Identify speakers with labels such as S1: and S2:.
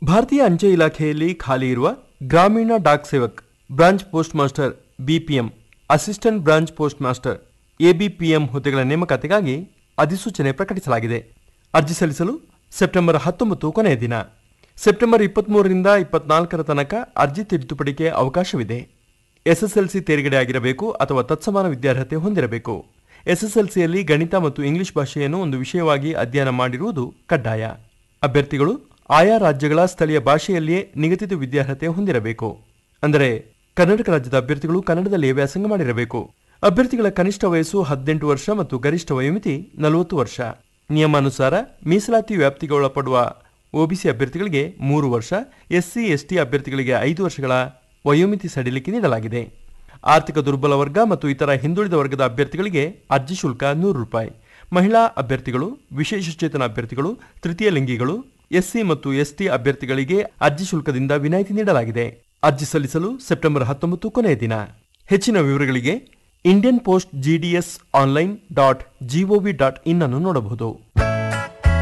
S1: ಭಾರತೀಯ ಅಂಚೆ ಇಲಾಖೆಯಲ್ಲಿ ಖಾಲಿ ಇರುವ ಗ್ರಾಮೀಣ Dak Sevak branch post master BPM assistant branch post master ABPM ಹುದ್ದೆಗಳ ನೇಮಕಾತಿಗಾಗಿ ಅಧಿಸೂಚನೆ ಪ್ರಕಟಿಸಲಾಗಿದೆ ಅರ್ಜಿ ಸಲ್ಲಿಸಲು ಸೆಪ್ಟೆಂಬರ್ ಹತ್ತೊಂಬತ್ತು ಕೊನೆಯ ದಿನ ಸೆಪ್ಟೆಂಬರ್ ಇಪ್ಪತ್ಮೂರರಿಂದ ಇಪ್ಪತ್ನಾಲ್ಕರ ತನಕ ಅರ್ಜಿ ತಿದ್ದುಪಡಿಗೆ ಅವಕಾಶವಿದೆ ಎಸ್ಎಸ್ಎಲ್ಸಿ ತೇರ್ಗಡೆ ಆಗಿರಬೇಕು ಅಥವಾ ತತ್ಸಮಾನ ವಿದ್ಯಾರ್ಹತೆ ಹೊಂದಿರಬೇಕು ಎಸ್ಎಸ್ಎಲ್ಸಿಯಲ್ಲಿ ಗಣಿತ ಮತ್ತು ಇಂಗ್ಲಿಷ್ ಭಾಷೆಯನ್ನು ಒಂದು ವಿಷಯವಾಗಿ ಅಧ್ಯಯನ ಮಾಡಿರುವುದು ಕಡ್ಡಾಯ ಅಭ್ಯರ್ಥಿಗಳು ಆಯಾ ರಾಜ್ಯಗಳ ಸ್ಥಳೀಯ ಭಾಷೆಯಲ್ಲಿಯೇ ನಿಗದಿತ ವಿದ್ಯಾರ್ಹತೆ ಹೊಂದಿರಬೇಕು ಅಂದರೆ ಕರ್ನಾಟಕ ರಾಜ್ಯದ ಅಭ್ಯರ್ಥಿಗಳು ಕನ್ನಡದಲ್ಲಿಯೇ ವ್ಯಾಸಂಗ ಮಾಡಿರಬೇಕು ಅಭ್ಯರ್ಥಿಗಳ ಕನಿಷ್ಠ ವಯಸ್ಸು ಹದಿನೆಂಟು ವರ್ಷ ಮತ್ತು ಗರಿಷ್ಠ ವಯೋಮಿತಿ ನಲವತ್ತು ವರ್ಷ ನಿಯಮಾನುಸಾರ ಮೀಸಲಾತಿ ವ್ಯಾಪ್ತಿಗೆ ಒಳಪಡುವ ಒಬಿಸಿ ಅಭ್ಯರ್ಥಿಗಳಿಗೆ ಮೂರು ವರ್ಷ ಎಸ್ಸಿ ಎಸ್ಟಿ ಅಭ್ಯರ್ಥಿಗಳಿಗೆ ಐದು ವರ್ಷಗಳ ವಯೋಮಿತಿ ಸಡಿಲಿಕೆ ನೀಡಲಾಗಿದೆ ಆರ್ಥಿಕ ದುರ್ಬಲ ವರ್ಗ ಮತ್ತು ಇತರ ಹಿಂದುಳಿದ ವರ್ಗದ ಅಭ್ಯರ್ಥಿಗಳಿಗೆ ಅರ್ಜಿ ಶುಲ್ಕ ನೂರು ರೂಪಾಯಿ ಮಹಿಳಾ ಅಭ್ಯರ್ಥಿಗಳು ವಿಶೇಷಚೇತನ ಅಭ್ಯರ್ಥಿಗಳು ತೃತೀಯ ಲಿಂಗಿಗಳು ಎಸ್ಸಿ ಮತ್ತು ಎಸ್ಟಿ ಅಭ್ಯರ್ಥಿಗಳಿಗೆ ಅರ್ಜಿ ಶುಲ್ಕದಿಂದ ವಿನಾಯಿತಿ ನೀಡಲಾಗಿದೆ ಅರ್ಜಿ ಸಲ್ಲಿಸಲು ಸೆಪ್ಟೆಂಬರ್ ಹತ್ತೊಂಬತ್ತು ಕೊನೆಯ ದಿನ ಹೆಚ್ಚಿನ ವಿವರಗಳಿಗೆ Indian post GDS online dot G O V dot in ಅನ್ನು ನೋಡಬಹುದು